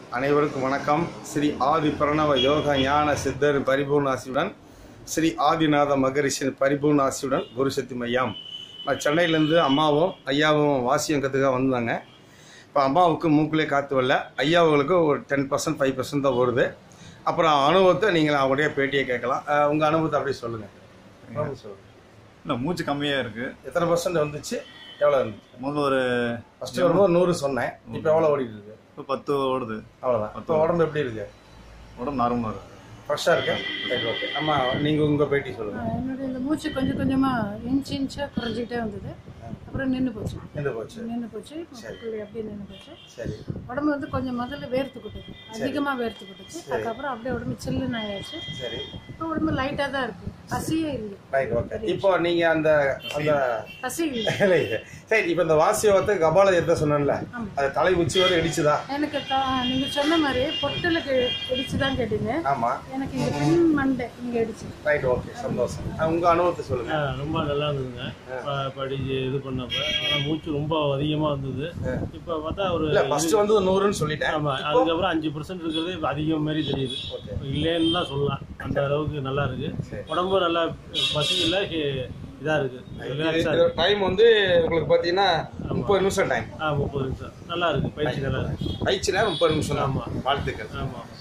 அனைவருக்கும் வணக்கம் ஸ்ரீ ஆதி பிரணவ யோக ஞான சித்தர் பரிபூர்ணாசியுடன் ஸ்ரீ ஆதிநாத மகரிஷின் பரிபூர்ணாசியுடன் குருசக்தி மையம் நான் சென்னையிலேருந்து அம்மாவும் ஐயாவும் வாசியம் கற்றுக்க வந்தாங்க இப்போ அம்மாவுக்கு மூக்கிலே காற்று வரல ஐயாவுகளுக்கு ஒரு டென் பர்சன்ட் ஃபைவ் பர்சன்ட் தான் வருது அப்புறம் அனுபவத்தை நீங்கள் அவங்களுடைய பேட்டியை கேட்கலாம் உங்கள் அனுபவத்தை அப்படியே சொல்லுங்கள் சொல்லுங்கள் இல்லை மூச்சு கம்மியாக இருக்குது எத்தனை பர்சன்ட் வந்துச்சு எவ்வளோ இருந்துச்சு முதல்ல ஒரு ஃபஸ்ட்டு வரும்போது நூறு சொன்னேன் இப்போ எவ்வளோ ஓடிட்டு இருக்கு இப்போ பத்து ஓடுது அவ்வளோதான் இப்போ உடம்பு எப்படி இருக்கு உடம்பு நார்மலாக இருக்குது ஃப்ரெஷ்ஷாக இருக்கு ரைட் ஓகே அம்மா நீங்கள் உங்கள் பேட்டி சொல்லுங்கள் என்னுடைய இந்த மூச்சு கொஞ்சம் கொஞ்சமாக இன்ச் இன்ச்சாக குறைஞ்சிக்கிட்டே வந்தது அப்புறம் நின்று போச்சு எந்த போச்சு நின்று போச்சு புள்ளி அப்படியே நின்று போச்சு சரி உடம்பு வந்து கொஞ்சம் முதல்ல வேர்த்து கொட்டுது அதிகமாக வேர்த்து கொட்டுச்சு அதுக்கப்புறம் அப்படியே உடம்பு சில்லுன்னு ஆயாச்சு சரி இப்போ உடம்பு லைட்டாக தான் இருக்கு பசியே இல்லை ரைட் ஓகே இப்போ நீங்கள் அந்த அந்த பசி இல்லை இல்லை, சரி இப்போ இந்த வாசியவத்தை கபால எத்த சொன்னேன்ல அது தலை உச்சி வரை இடிச்சுதா எனக்கு த- நீங்க சொன்ன மாதிரி பொட்டலுக்கு இடிச்சு தான் கேட்டீங்க ஆமாம் எனக்கு இங்க பின் மண்டை இங்க இடிச்சு ரைட் ஓகே சந்தோஷம் உங்கள் அனுபவத்தை சொல்லுங்கள் ஆ, ரொம்ப நல்லா இருந்ததுங்க ப- படிச்சு இது பண்ணப்ப ஆனால் மூச்சு ரொம்ப அதிகமாக வந்தது இப்போ பார்த்தா ஒரு இல்லை ஃபஸ்ட்டு வந்து நூறுன்னு சொல்லிட்டேன் ஆமாம் அதுக்கப்புறம் அஞ்சு பர்சன்ட் இருக்கிறது இப்ப அதிகம் மாதிரி தெரியுது ஓகே இல்லைன்னு தான் சொல்லலாம் அந்த அளவுக்கு நல்லா இருக்கு சரி. உடம்பு நல்லா பசி இல்லை இதாக இருக்கு ரிலாக்ஸாக இருக்கு டைம் வந்து உங்களுக்கு பார்த்தீங்கன்னா முப்பது நிமிஷம் டைம் ஆ முப்பது நிமிஷம் நல்லா இருக்கு பயிற்சி நல்லா இருக்கு ஆயிடுச்சு நேரம் முப்பது நிமிஷம் தான் ஆமா. வாழ்த்துக்கள் ஆமாம்